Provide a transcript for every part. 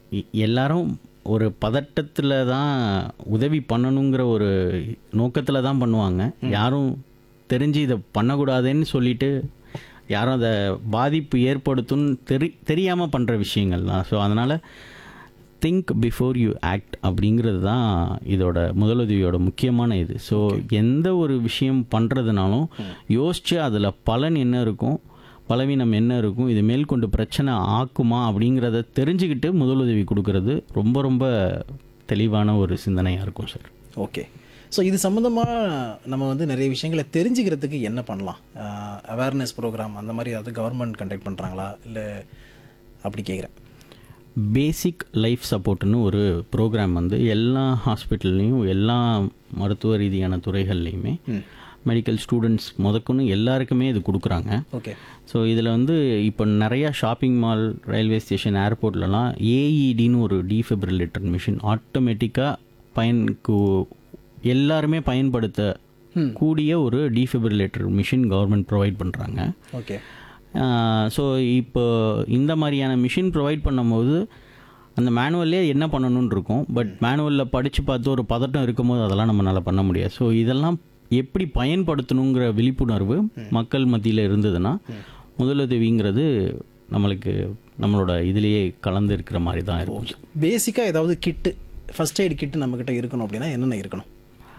எ- எல்லாரும் ஒரு பதட்டத்தில் தான் உதவி பண்ணணுங்கிற ஒரு நோக்கத்தில் தான் பண்ணுவாங்க யாரும் தெரிஞ்சு இதை பண்ணக்கூடாதுன்னு சொல்லிட்டு யாரும் அதை பாதிப்பு ஏற்படுத்தும்னு தெரி தெரியாமல் பண்ணுற விஷயங்கள் தான் ஸோ அதனால் திங்க் பிஃபோர் யூ ஆக்ட் அப்படிங்கிறது தான் இதோட முதலுதவியோட முக்கியமான இது ஸோ எந்த ஒரு விஷயம் பண்ணுறதுனாலும் யோசித்து அதில் பலன் என்ன இருக்கும் பலவீனம் என்ன இருக்கும் இது மேற்கொண்டு பிரச்சனை ஆக்குமா அப்படிங்கிறத தெரிஞ்சுக்கிட்டு முதலுதவி கொடுக்கறது ரொம்ப ரொம்ப தெளிவான ஒரு சிந்தனையாக இருக்கும் சார் ஓகே ஸோ இது சம்மந்தமாக நம்ம வந்து நிறைய விஷயங்களை தெரிஞ்சுக்கிறதுக்கு என்ன பண்ணலாம் அவேர்னஸ் ப்ரோக்ராம் அந்த மாதிரி அது கவர்மெண்ட் கண்டக்ட் பண்ணுறாங்களா இல்லை அப்படி கேட்குறேன் பேசிக் லைஃப் சப்போர்ட்னு ஒரு ப்ரோக்ராம் வந்து எல்லா ஹாஸ்பிட்டல்லையும் எல்லா மருத்துவ ரீதியான துறைகள்லையுமே மெடிக்கல் ஸ்டூடெண்ட்ஸ் முதற்கொண்டு எல்லாருக்குமே இது கொடுக்குறாங்க ஓகே ஸோ இதில் வந்து இப்போ நிறையா ஷாப்பிங் மால் ரயில்வே ஸ்டேஷன் ஏர்போர்ட்லலாம் ஏஇடின்னு ஒரு டீஃபிப்ரிலேட்டர் மிஷின் ஆட்டோமேட்டிக்காக பயனுக்கு எல்லாருமே பயன்படுத்த கூடிய ஒரு டீஃபிப்ரிலேட்டர் மிஷின் கவர்மெண்ட் ப்ரொவைட் பண்ணுறாங்க ஓகே ஸோ இப்போ இந்த மாதிரியான மிஷின் ப்ரொவைட் பண்ணும்போது அந்த மேனுவல்லே என்ன பண்ணணும்னு இருக்கும் பட் மேனுவலில் படித்து பார்த்து ஒரு பதட்டம் இருக்கும்போது அதெல்லாம் நம்மளால் பண்ண முடியாது ஸோ இதெல்லாம் எப்படி பயன்படுத்தணுங்கிற விழிப்புணர்வு மக்கள் மத்தியில் இருந்ததுன்னா முதலுதவிங்கிறது நம்மளுக்கு நம்மளோட இதுலேயே கலந்து இருக்கிற மாதிரி தான் இருக்கும் பேசிக்காக ஏதாவது கிட்டு ஃபர்ஸ்ட் எய்ட் கிட்டு நம்மக்கிட்ட இருக்கணும் அப்படின்னா என்னென்ன இருக்கணும்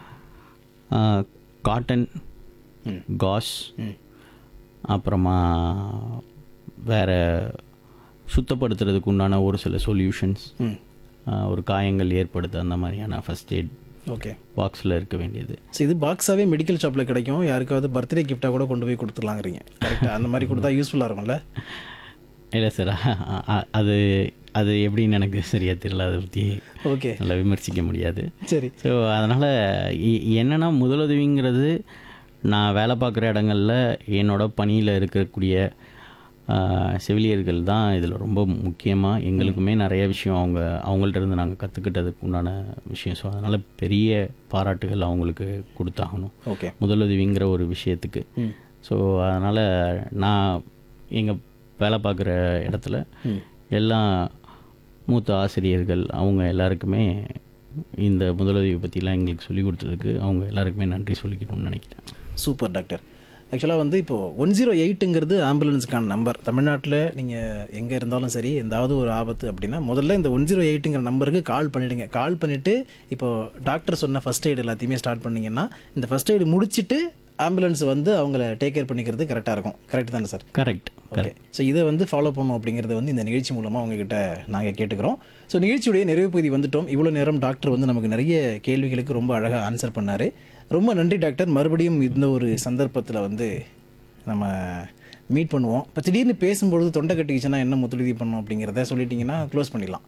காட்டன் காஸ் அப்புறமா வேற சுத்தப்படுத்துறதுக்கு உண்டான ஒரு சில சொல்யூஷன்ஸ் ம் ஒரு காயங்கள் ஏற்படுது அந்த மாதிரியான ஃபர்ஸ்ட் எய்ட் ஓகே பாக்ஸில் இருக்க வேண்டியது ஸோ இது பாக்ஸாகவே மெடிக்கல் ஷாப்பில் கிடைக்கும் யாருக்காவது பர்த்டே கிஃப்டாக கூட கொண்டு போய் கொடுத்துலாங்கிறீங்க கரெக்டாக அந்த மாதிரி கொடுத்தா யூஸ்ஃபுல்லாக இருக்கும்ல இல்லை சார் அது அது எப்படின்னு எனக்கு சரியா தெரியல அதை பற்றி ஓகே நல்லா விமர்சிக்க முடியாது சரி ஸோ அதனால் என்னென்னா முதலுதவிங்கிறது நான் வேலை பார்க்குற இடங்களில் என்னோட பணியில் இருக்கக்கூடிய ஆஹ், செவிலியர்கள் தான் இதில் ரொம்ப முக்கியமாக எங்களுக்குமே நிறைய விஷயம் அவங்க அவங்கள்ட்ட இருந்து நாங்கள் கற்றுக்கிட்டதுக்கு உண்டான விஷயம் ஸோ அதனால் பெரிய பாராட்டுகள் அவங்களுக்கு கொடுத்தாகணும் ஓகே முதலுதவிங்கிற ஒரு விஷயத்துக்கு ம் ஸோ அதனால் நான் எங்கள் வேலை பார்க்குற இடத்துல எல்லா மூத்த ஆசிரியர்கள் அவங்க எல்லாருக்குமே இந்த முதலுதவி பற்றிலாம் எங்களுக்கு சொல்லி கொடுத்ததுக்கு அவங்க எல்லாருக்குமே நன்றி சொல்லிக்கணும்னு நினைக்கிறேன் சூப்பர் டாக்டர் ஆக்சுவலாக வந்து இப்போது ஒன் ஜீரோ எயிட்டுங்கிறது ஆம்புலன்ஸுக்கான நம்பர் தமிழ்நாட்டில் நீங்கள் எங்கே இருந்தாலும் சரி எந்தாவது ஒரு ஆபத்து அப்படின்னா முதல்ல இந்த ஒன் ஜீரோ எயிட்டுங்கிற நம்பருக்கு கால் பண்ணிவிடுங்க கால் பண்ணிவிட்டு இப்போது டாக்டர் சொன்ன ஃபஸ்ட் எய்டு எல்லாத்தையுமே ஸ்டார்ட் பண்ணிங்கன்னா இந்த ஃபஸ்ட் எய்டு முடிச்சுட்டு ஆம்புலன்ஸ் வந்து அவங்கள டேக் கேர் பண்ணிக்கிறது கரெக்டாக இருக்கும் கரெக்ட் தானே சார் கரெக்ட் ஓகே ஸோ இதை வந்து ஃபாலோ பண்ணணும் அப்படிங்கிறத வந்து இந்த நிகழ்ச்சி மூலமாக உங்ககிட்ட நாங்கள் கேட்டுக்கிறோம் ஸோ நிகழ்ச்சியுடைய நிறைவு பகுதி வந்துட்டோம் இவ்வளோ நேரம் டாக்டர் வந்து நமக்கு நிறைய கேள்விகளுக்கு ரொம்ப அழகாக ஆன்சர் பண்ணார் ரொம்ப நன்றி டாக்டர் மறுபடியும் இந்த ஒரு சந்தர்ப்பத்தில் வந்து நம்ம மீட் பண்ணுவோம் இப்போ திடீர்னு பேசும்பொழுது தொண்டை கட்டிக்கிச்சுன்னா என்ன முத்துலுதி பண்ணணும் அப்படிங்கிறத சொல்லிட்டீங்கன்னா க்ளோஸ் பண்ணிடலாம்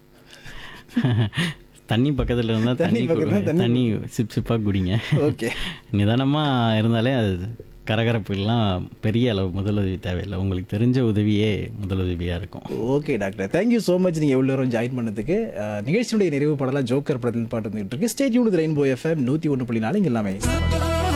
தண்ணி பக்கத்தில் இருந்தால் தண்ணி பக்கத்துல குடி- தண்ணி சிப் சிப்பாக குடிங்க ஓகே நிதானமாக இருந்தாலே அது கரகரப்புலாம் பெரிய அளவு முதலுதவி தேவையில்லை உங்களுக்கு தெரிஞ்ச உதவியே முதலுதவியாக இருக்கும் okay doctor thank you so much நீங்கள் எவ்வளோ நேரம் ஜாயின் பண்ணதுக்கு அஹ், நிகழ்ச்சியுடைய நிறைவு படலாம் ஜோக்கர் படத்தில் பாட்டு வந்துட்டு இருக்கு ஸ்டேட் யூனிட் ரெயின்போ எஃப்எம் நூற்றி ஒன்று புள்ளி நாலு இங்கே எல்லாமே